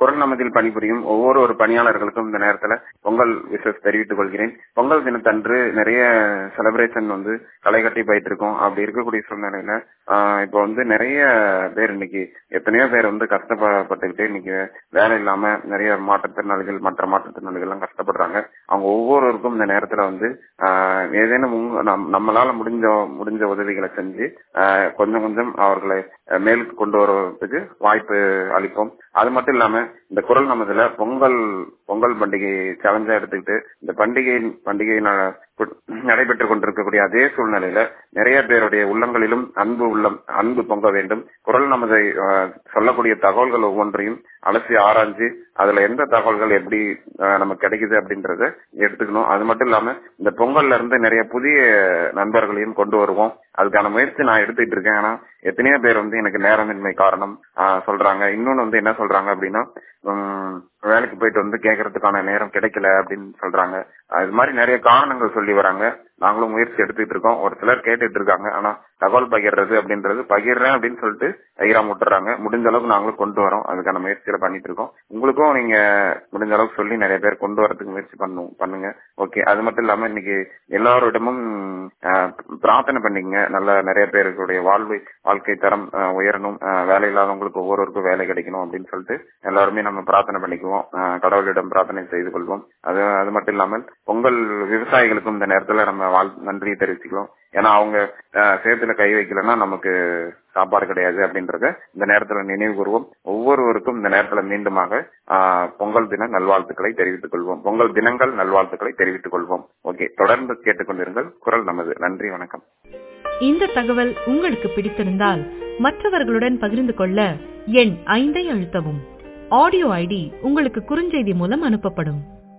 குரல் நமதில் பணிபுரியும் ஒவ்வொரு ஒரு பணியாளர்களுக்கும் இந்த நேரத்துல பொங்கல் விஷஸ் தெரிவித்துக் கொள்கிறேன் பொங்கல் தினத்தன்று நிறைய செலிப்ரேஷன் வந்து களை கட்டி போயிட்டு இருக்கோம் அப்படி இருக்கக்கூடிய சூழ்நிலையில ஆஹ் இப்போ வந்து நிறைய பேர் இன்னைக்கு எத்தனையோ பேர் வந்து கஷ்டப்பட்டுக்கிட்டு இன்னைக்கு வேலை இல்லாம நிறைய மாற்றுத்திறனாளிகள் மற்ற மாற்றுத்திறனாளிகள் எல்லாம் கஷ்டப்படுறாங்க அவங்க ஒவ்வொருவருக்கும் இந்த நேரத்துல வந்து ஆஹ் ஏதேனும் உங்க- நம்- நம்மளால முடிஞ்ச முடிஞ்ச உதவிகளை செஞ்சு ஆஹ் கொஞ்சம் கொஞ்சம் அவர்களை அஹ், மேலுக்கு கொண்டு வருவதற்கு வாய்ப்பு அளிப்போம் அது மட்டும் இல்லாம இந்த குரல் நமதுல பொங்கல் பொங்கல் பண்டிகை சேலஞ்சா எடுத்துக்கிட்டு இந்த பண்டிகை பண்டிகை ந- கு- நடைபெற்றுக் கொண்டிருக்கக்கூடிய அதே சூழ்நிலையில நிறைய பேருடைய உள்ளங்களிலும் அன்பு உள்ளம் அன்பு பொங்க வேண்டும் குரல் நமது அஹ், சொல்லக்கூடிய தகவல்கள் ஒவ்வொன்றையும் அலசி ஆராய்ஞ்சு அதுல எந்த தகவல்கள் எப்படி அஹ், நமக்கு கிடைக்குது அப்படின்றத எடுத்துக்கணும் அது மட்டும் இல்லாம இந்த பொங்கல்ல இருந்து நிறைய புதிய நண்பர்களையும் கொண்டு வருவோம் அதுக்கான முயற்சி நான் எடுத்துட்டு இருக்கேன் ஆனா எத்தனையோ பேர் வந்து எனக்கு நேரமின்மை காரணம் ஆஹ், சொல்றாங்க இன்னொன்னு வந்து என்ன சொல்றாங்க அப்படின்னா உம், வேலைக்கு போயிட்டு வந்து கேட்கறதுக்கான நேரம் கிடைக்கல அப்படின்னு சொல்றாங்க ஆஹ், இது மாதிரி நிறைய காரணங்கள் சொல்லி வராங்க நாங்களும் முயற்சி எடுத்துட்டு இருக்கோம் ஒரு சிலர் கேட்டுட்டு இருக்காங்க ஆனா தகவல் பகிர்றது அப்படின்றது பகிர்றேன் அப்படின்னு சொல்லிட்டு தைராம விட்டுறாங்க முடிஞ்ச அளவுக்கு நாங்களும் கொண்டு வரோம் அதுக்கான முயற்சிகளை பண்ணிட்டு இருக்கோம் உங்களுக்கும் நீங்க முடிஞ்ச அளவுக்கு சொல்லி நிறைய பேர் கொண்டு வரதுக்கு முயற்சி பண்ணும் பண்ணுங்க ஓகே அது மட்டும் இல்லாம இன்னைக்கு எல்லாரோடமும் ஆஹ், பிரார்த்தனை பண்ணிக்கங்க நல்ல நிறைய பேருடைய வாழ்வு வாழ்க்கை தரம் ஆஹ், உயரணும் ஆஹ், வேலை இல்லாதவங்களுக்கு ஒவ்வொருவருக்கும் வேலை கிடைக்கணும் அப்படின்னு சொல்லிட்டு எல்லாருமே நம்ம பிரார்த்தனை பண்ணிக்குவோம் ஆஹ், கடவுளிடம் பிரார்த்தனை செய்து கொள்வோம் அது அது மட்டும் இல்லாமல் பொங்கல் விவசாயிகளுக்கும் இந்த நேரத்துல நம்ம வாழ் நன்றியை தெரிவிச்சுக்கலாம் ஏன்னா அவங்க ஆஹ், சேத்துல கை வைக்கலன்னா நமக்கு சாப்பாடு கிடையாது அப்படின்றத இந்த நேரத்துல நினைவு கூறுவோம் ஒவ்வொருவருக்கும் இந்த நேரத்துல மீண்டுமாக ஆஹ், பொங்கல் தின நல்வாழ்த்துக்களை தெரிவித்துக் கொள்வோம் பொங்கல் தினங்கள் நல்வாழ்த்துக்களை தெரிவித்துக் கொள்வோம் ஓகே தொடர்ந்து கேட்டுக்கொண்டிருங்கள் குரல் நமது நன்றி வணக்கம் இந்த தகவல் உங்களுக்கு பிடித்திருந்தால் மற்றவர்களுடன் பகிர்ந்து கொள்ள எண் ஐந்தை அழுத்தவும் ஆடியோ ஐடி உங்களுக்கு குறுஞ்செய்தி மூலம் அனுப்பப்படும்